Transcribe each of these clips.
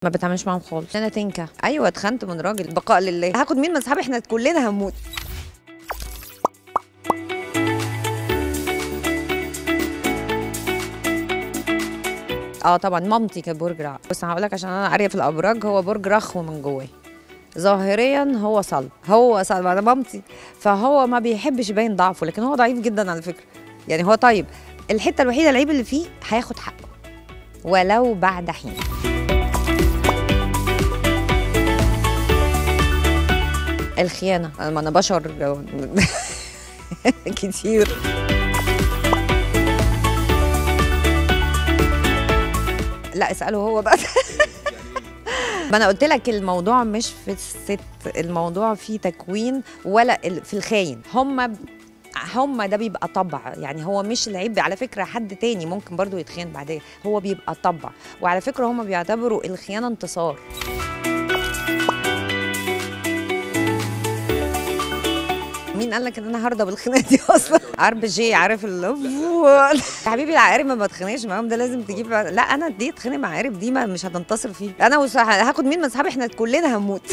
ما بتعاملش معاهم خالص انا تنكه ايوه اتخنت من راجل بقاء لله هاخد مين من اصحابي احنا كلنا هنموت اه طبعا مامتي كانت برج رع بس هقول لك عشان انا قاريه في الابراج هو برج رخو من جواه ظاهريا هو صلب هو صلب انا مامتي فهو ما بيحبش يبين ضعفه لكن هو ضعيف جدا على فكره يعني هو طيب الحته الوحيده العيب اللي فيه هياخد حقه ولو بعد حين الخيانه ما انا بشر كتير لا اساله هو بقى ما انا قلت لك الموضوع مش في الست الموضوع في تكوين ولا ال- في الخاين هم هم ده بيبقى طبع يعني هو مش العيب على فكره حد تاني ممكن برضو يتخين بعدين هو بيبقى طبع وعلى فكره هم بيعتبروا الخيانه انتصار مين قال لك ان انا هرضى بالخناقه دي اصلا عارف جي عارف ال يا حبيبي العقارب ما بتخانقش معاهم ده لازم تجيب لا انا دي اتخانق مع عقارب دي ما مش هتنتصر فيه انا وص... هاخد مين من اصحابي احنا كلنا هنموت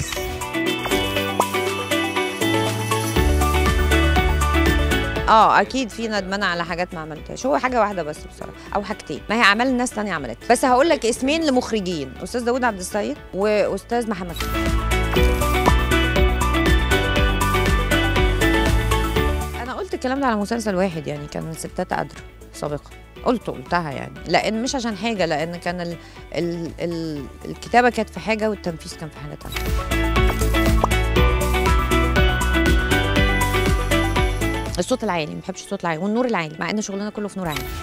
اه اكيد في ندمانه على حاجات ما عملتهاش هو حاجه واحده بس بصراحه او حاجتين ما هي اعمال الناس تانية عملتها بس هقول لك اسمين لمخرجين استاذ داوود عبد السيد واستاذ محمد انا قلت الكلام ده على مسلسل واحد يعني كان من ستات قدر سابقا قلته قلتها يعني لان مش عشان حاجه لان كان ال ال ال الكتابه كانت في حاجه والتنفيذ كان في حاجه تانية الصوت العالي ما بحبش الصوت العالي والنور العالي مع ان شغلنا كله في نور عالي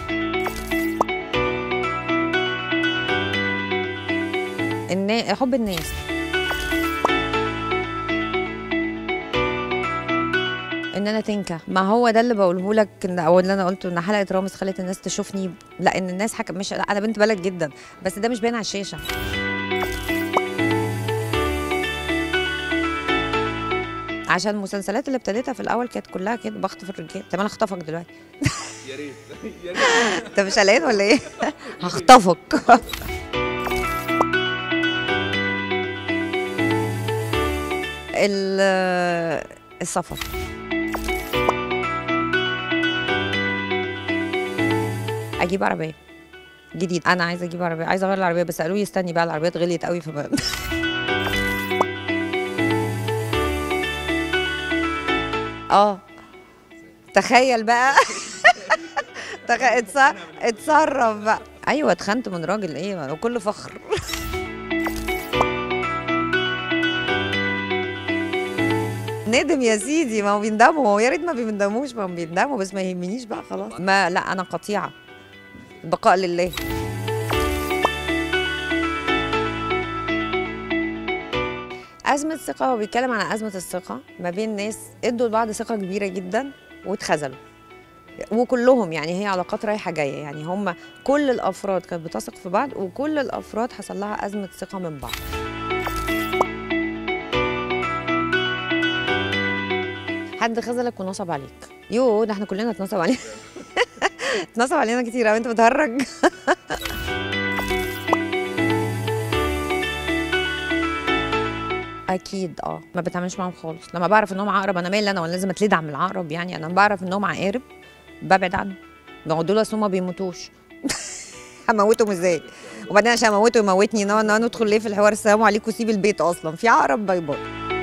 النا... حب الناس ان انا تنكه ما هو ده اللي بقوله لك إن- او اللي انا قلته ان حلقه رامز خلت الناس تشوفني لا ان الناس حك... مش لا انا بنت بلد جدا بس ده مش باين على الشاشه عشان المسلسلات اللي ابتديتها في الاول كانت كلها كده بخطف الرجال طب انا اخطفك دلوقتي يا ريت يا ريت انت مش قلقان ولا ايه هخطفك ال- السفر اجيب عربيه جديد انا عايزه اجيب عربيه عايزه اغير العربيه بس قالوا لي استني بقى العربيات غليت قوي فما اه تخيل بقى تخ... اتص- اتصرف بقى ايوه اتخنت من راجل ايه وكل فخر ندم يا سيدي ما هو بيندموا ما هو يا ريت ما بيندموش ما هم بيندموا بس ما يهمنيش بقى خلاص ما لا انا قطيعه البقاء لله أزمة ثقة هو بيتكلم عن أزمة الثقة ما بين ناس ادوا لبعض ثقة كبيرة جدا واتخذلوا وكلهم يعني هي علاقات رايحة جاية يعني هم كل الأفراد كانت بتثق في بعض وكل الأفراد حصل لها أزمة ثقة من بعض حد خذلك ونصب عليك يو ده احنا كلنا اتنصب علينا اتنصب علينا كتير قوي انت بتهرج اكيد اه ما بتعاملش معاهم خالص لما بعرف انهم عقرب انا مالي انا ولا لازم اتلدع من العقرب يعني انا بعرف انهم عقارب ببعد عنهم ما هو دول اصل ما بيموتوش هموتهم ازاي وبعدين عشان اموته يموتني نقعد ندخل ليه في الحوار السلام عليكم سيب البيت اصلا في عقرب باي باي